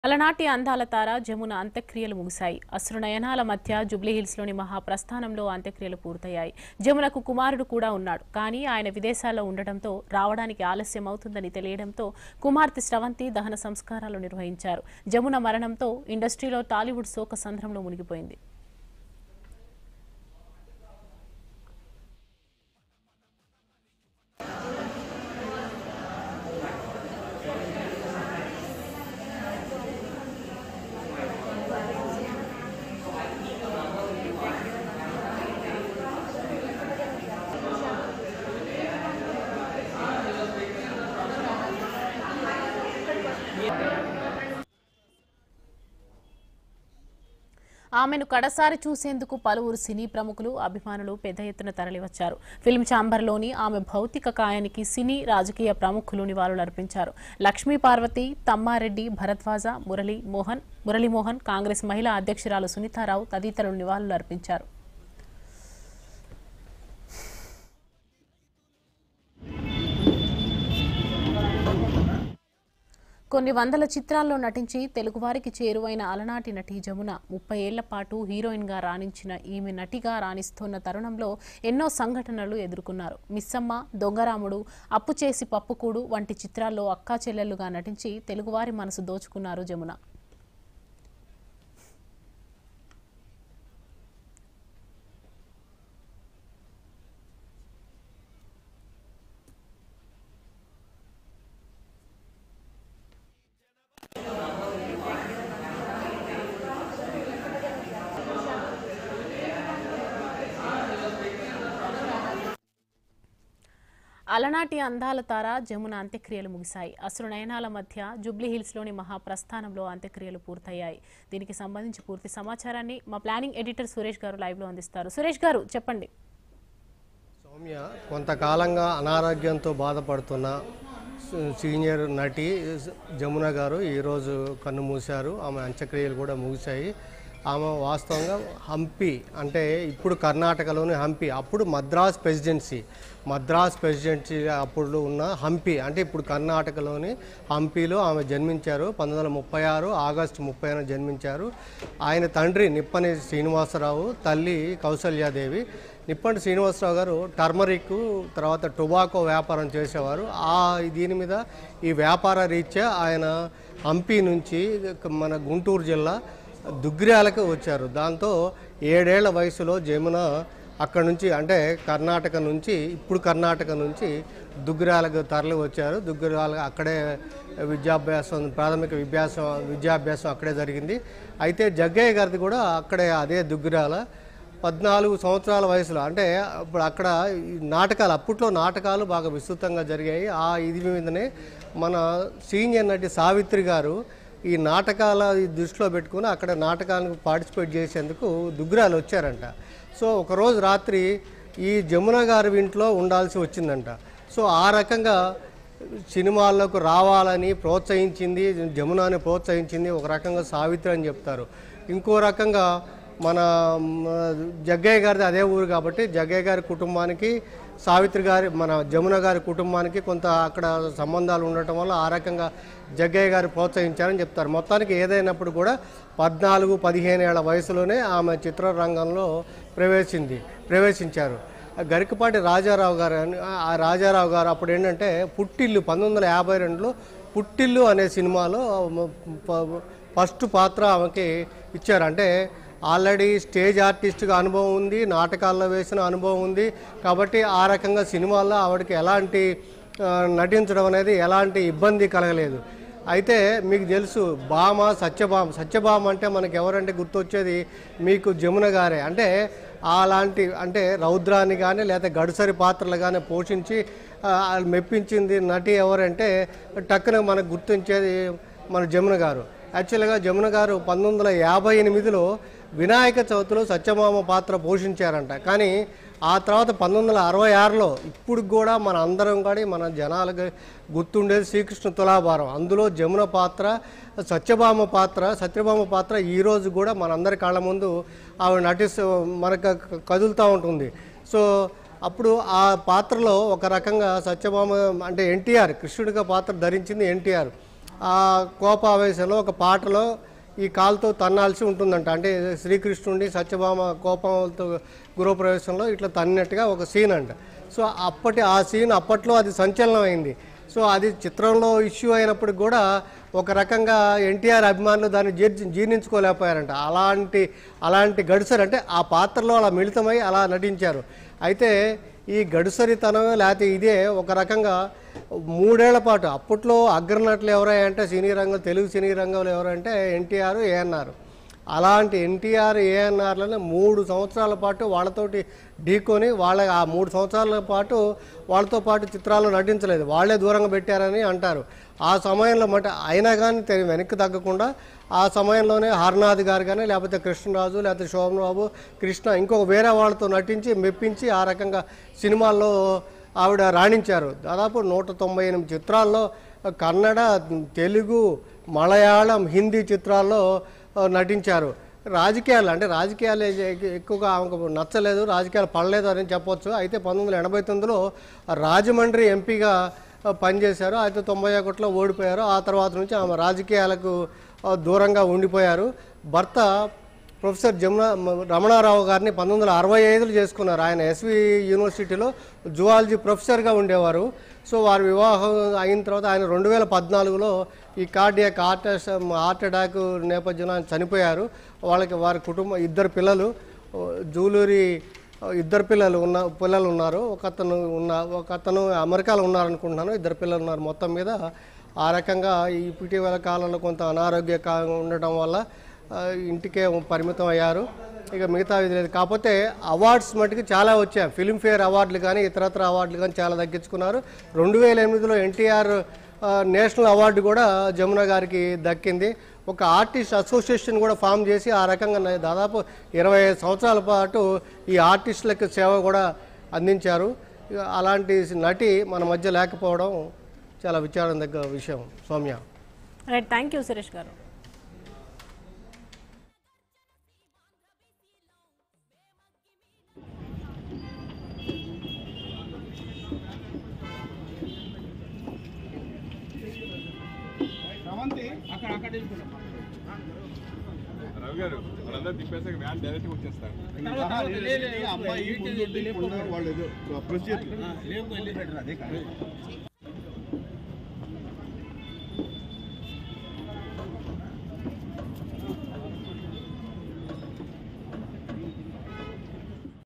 అలనాటి అందాల తార జమున అంత్యక్రియలు ముగిశాయి అశ్రు నయనాల మధ్య జూబ్లీహిల్స్లోని మహాప్రస్థానంలో అంత్యక్రియలు పూర్తయ్యాయి జమునకు కుమారుడు కూడా ఉన్నాడు కానీ ఆయన విదేశాల్లో ఉండటంతో రావడానికి ఆలస్యం అవుతుందని తెలియడంతో కుమార్తె స్రవంతి దహన సంస్కారాలు నిర్వహించారు జమున మరణంతో ఇండస్ట్రీలో టాలీవుడ్ శోక సంద్రంలో మునిగిపోయింది ఆమెను కడసారి చూసేందుకు పలువురు సినీ ప్రముఖులు అభిమానులు పెద్ద ఎత్తున తరలివచ్చారు ఫిల్మ్ ఛాంబర్లోని ఆమె భౌతిక కాయానికి సినీ రాజకీయ ప్రముఖులు నివాళులర్పించారు లక్ష్మీ పార్వతి తమ్మారెడ్డి భరద్వాజ మురళీ మోహన్ మురళీమోహన్ కాంగ్రెస్ మహిళా అధ్యక్షురాలు సునీతారావు తదితరులు నివాళులర్పించారు కొన్ని వందల చిత్రాల్లో నటించి తెలుగువారికి చేరువైన అలనాటి నటి జమున ముప్పై ఏళ్ల పాటు హీరోయిన్గా రాణించిన ఈమె నటిగా రాణిస్తున్న తరుణంలో ఎన్నో సంఘటనలు ఎదుర్కొన్నారు మిస్సమ్మ దొంగరాముడు అప్పు చేసి పప్పుకూడు వంటి చిత్రాల్లో అక్కా చెల్లెళ్లుగా నటించి తెలుగువారి మనసు దోచుకున్నారు జమున అలనాటి అందాల తార జమున అంత్యక్రియలు ముగిశాయి అసురు నయనాల మధ్య జూబ్లీహిల్స్లోని మహాప్రస్థానంలో అంత్యక్రియలు పూర్తయ్యాయి దీనికి సంబంధించి పూర్తి సమాచారాన్ని మా ప్లానింగ్ ఎడిటర్ సురేష్ గారు లైవ్లో అందిస్తారు సురేష్ గారు చెప్పండి సౌమ్య కొంతకాలంగా అనారోగ్యంతో బాధపడుతున్న సీ- సీనియర్ నటి జమున గారు ఈరోజు కన్ను మూశారు ఆమె అంత్యక్రియలు కూడా ముగిశాయి ఆమె వాస్తవంగా హంపి అంటే ఇప్పుడు కర్ణాటకలోని హంపి అప్పుడు మద్రాస్ ప్రెసిడెన్సీ మద్రాస్ ప్రెసిడెన్సీ అప్పుడు ఉన్న హంపి అంటే ఇప్పుడు కర్ణాటకలోని హంపిలో ఆమె జన్మించారు పంతొమ్మిది వందల ముప్పై ఆరు ఆగస్టు ముప్పైన జన్మించారు ఆయన తండ్రి నిప్పని శ్రీనివాసరావు తల్లి కౌసల్యాదేవి నిప్పంటి శ్రీనివాసరావు గారు టర్మరిక్ తర్వాత టొబాకో వ్యాపారం చేసేవారు ఆ దీని మీద ఈ వ్యాపార రీత్యా ఆయన హంపి నుంచి మన గుంటూరు జిల్లా దుగ్గ్రాలకు వచ్చారు దాంతో ఏడేళ్ల వయసులో జమున అక్కడ నుంచి అంటే కర్ణాటక నుంచి ఇప్పుడు కర్ణాటక నుంచి దుగ్గిరాలకు తరలి వచ్చారు దుగ్గిరాల అక్కడే విద్యాభ్యాసం ప్రాథమిక విద్యాసం విద్యాభ్యాసం అక్కడే జరిగింది అయితే జగ్గయ్య గారిది కూడా అక్కడే అదే దుగ్గిరాల పద్నాలుగు సంవత్సరాల వయసులో అంటే ఇప్పుడు అక్కడ ఈ నాటకాలు అప్పట్లో నాటకాలు బాగా విస్తృతంగా జరిగాయి ఆ ఇది మీదనే మన సీనియర్ నటి సావిత్రి గారు ఈ నాటకాల ఈ దృష్టిలో పెట్టుకుని అక్కడ నాటకాలకు పార్టిసిపేట్ చేసేందుకు దుగ్గురాలు వచ్చారంట సో ఒకరోజు రాత్రి ఈ జమున గారి ఇంట్లో ఉండాల్సి వచ్చిందంట సో ఆ రకంగా సినిమాల్లోకి రావాలని ప్రోత్సహించింది జమునాని ప్రోత్సహించింది ఒక రకంగా సావిత్రి అని చెప్తారు ఇంకో రకంగా మన మ, జగ్గయ్య గారిది అదే ఊరు కాబట్టి జగ్గయ్య గారి కుటుంబానికి సావిత్రి గారి మన జమున గారి కుటుంబానికి కొంత అక్కడ సంబంధాలు ఉండటం వల్ల ఆ రకంగా జగ్గయ్య గారు ప్రోత్సహించారని చెప్తారు మొత్తానికి ఏదైనప్పుడు కూడా పద్నాలుగు పదిహేను ఏళ్ల వయసులోనే ఆమె చిత్రరంగంలో ప్రవేశింది ప్రవేశించారు గరికపాటి రాజారావు గారు అని ఆ రాజారావు గారు అప్పుడు ఏంటంటే పుట్టిల్లు పంతొమ్మిది వందల యాభై రెండులో పుట్టిల్లు అనే సినిమాలో ప- ఫస్ట్ పాత్ర ఆమెకి ఇచ్చారు అంటే ఆల్రెడీ స్టేజ్ ఆర్టిస్ట్గా అనుభవం ఉంది నాటకాల్లో వేసిన అనుభవం ఉంది కాబట్టి ఆ రకంగా సినిమాల్లో ఆవిడకి ఎలాంటి ఆ, నటించడం అనేది ఎలాంటి ఇబ్బంది కలగలేదు అయితే మీకు తెలుసు భామ సత్యభామ సత్యభామ అంటే మనకి ఎవరంటే గుర్తొచ్చేది మీకు జమున గారే అంటే అలాంటి అంటే రౌద్రాన్ని కానీ లేదా గడుసరి పాత్రలు కానీ పోషించి ఆ, మెప్పించింది నటి ఎవరంటే టక్కున మనకు గుర్తించేది మన జమున గారు యాక్చువల్గా జమున గారు పంతొమ్మిది వందల యాభై ఎనిమిదిలో వినాయక చవితిలో సత్యభామ పాత్ర పోషించారంట కానీ ఆ తర్వాత పంతొమ్మిది వందల అరవై ఆరులో ఇప్పుడు కూడా మన అందరం కూడా మన జనాలకు గుర్తుండేది శ్రీకృష్ణ తులాభారం అందులో జమున పాత్ర సత్యభామ పాత్ర సత్యభామ పాత్ర ఈరోజు కూడా మనందరి కళ్ళ ముందు ఆవిడ నటిస్తూ మనకు కదులుతూ ఉంటుంది సో అప్పుడు ఆ పాత్రలో ఒక రకంగా సత్యభామ అంటే ఎన్టీఆర్ కృష్ణుడిగా పాత్ర ధరించింది ఎన్టీఆర్ ఆ కోపావేశంలో ఒక పాటలో ఈ కాలుతో తన్నాల్సి ఉంటుందంట అంటే శ్రీకృష్ణుడి సత్యభామ కోపంతో గృహప్రవేశంలో ఇట్లా తన్నినట్టుగా ఒక సీన్ అంట సో అప్పటి ఆ సీన్ అప్పట్లో అది సంచలనం అయింది సో అది చిత్రంలో ఇష్యూ అయినప్పటికి కూడా ఒక రకంగా ఎన్టీఆర్ అభిమానులు దాన్ని జీర్ణ జీర్ణించుకోలేకపోయారంట అలాంటి అలాంటి గడుసరి అంటే ఆ పాత్రలో అలా మిళితమై అలా నటించారు అయితే ఈ గడుసరితనం లేకపోతే ఇదే ఒక రకంగా మూడేళ్ల పాటు అప్పట్లో అగ్రనటులు ఎవరంటే సినీ రంగం తెలుగు సినీ రంగంలో ఎవరంటే ఎన్టీఆర్ ఏఎన్ఆర్ అలాంటి ఎన్టీఆర్ ఏఎన్ఆర్లను మూడు సంవత్సరాల పాటు వాళ్ళతోటి ఢీకొని వాళ్ళ ఆ మూడు సంవత్సరాల పాటు వాళ్ళతో పాటు చిత్రాల్లో నటించలేదు వాళ్ళే దూరంగా పెట్టారని అంటారు ఆ సమయంలో మట అయినా కానీ తె- వెనక్కి తగ్గకుండా ఆ సమయంలోనే హర్నాథ్ గారు కానీ లేకపోతే కృష్ణరాజు లేకపోతే శోభన్ బాబు కృష్ణ ఇంకొక వేరే వాళ్ళతో నటించి మెప్పించి ఆ రకంగా సినిమాల్లో ఆవిడ రాణించారు దాదాపు నూట తొంభై ఎనిమిది చిత్రాల్లో కన్నడ తెలుగు మలయాళం హిందీ చిత్రాల్లో ఆ, నటించారు రాజకీయాలు అంటే రాజకీయాలు ఎ- ఎక్కువగా ఆమెకు నచ్చలేదు రాజకీయాలు పడలేదు అని చెప్పొచ్చు అయితే పంతొమ్మిది వందల ఎనభై తొమ్మిదిలో రాజమండ్రి ఎంపీగా ఆ, పనిచేశారు అయితే తొంభై ఒకటిలో ఓడిపోయారు ఆ తర్వాత నుంచి ఆమె రాజకీయాలకు ఆ, దూరంగా ఉండిపోయారు భర్త ప్రొఫెసర్ జమున మ- రమణారావు గారిని పంతొమ్మిది వందల అరవై ఐదులో చేసుకున్నారు ఆయన ఎస్వి యూనివర్సిటీలో జువాలజీ ప్రొఫెసర్గా ఉండేవారు సో వారి వివాహం అయిన తర్వాత ఆయన రెండు వేల పద్నాలుగులో ఈ కార్డియాక్ హార్ట్ హార్ట్ అటాక్ నేపథ్యంలో ఆయన చనిపోయారు వాళ్ళకి వారి కుటుంబం ఇద్దరు పిల్లలు ఓ, జూలూరి ఓ, ఇద్దరు పిల్లలు ఉన్న పిల్లలు ఉన్నారు ఒక అతను ఉన్న ఒక అతను అమెరికాలో ఉన్నారనుకుంటున్నాను ఇద్దరు పిల్లలు ఉన్నారు మొత్తం మీద ఆ రకంగా ఈ ఇటీవల కాలంలో కొంత అనారోగ్య కా- ఉండటం వల్ల ఆ, ఇంటికే పరిమితం అయ్యారు ఇక మిగతా ఇది లేదు కాకపోతే అవార్డ్స్ మటుకు చాలా వచ్చాయి ఫిల్మ్ఫేర్ అవార్డులు కానీ ఇతరత్ర అవార్డులు కానీ చాలా దక్కించుకున్నారు రెండు వేల ఎనిమిదిలో ఎన్టీఆర్ నేషనల్ అవార్డు కూడా జమున గారికి దక్కింది ఒక ఆర్టిస్ట్ అసోసియేషన్ కూడా ఫామ్ చేసి ఆ రకంగా న- దాదాపు ఇరవై ఐదు సంవత్సరాల పాటు ఈ ఆర్టిస్టులకు సేవ కూడా అందించారు ఇక అలాంటి నటి మన మధ్య లేకపోవడం చాలా విచారం దగ్గర విషయం Soumya right thank you Suresh garu Ravi గారు వాళ్ళందరూ తిప్పేసాక వ్యాన్ డైరెక్ట్ గా వచ్చేస్తారు అమ్మాయి ముందు వాళ్ళు ఏదో ప్రొసీజర్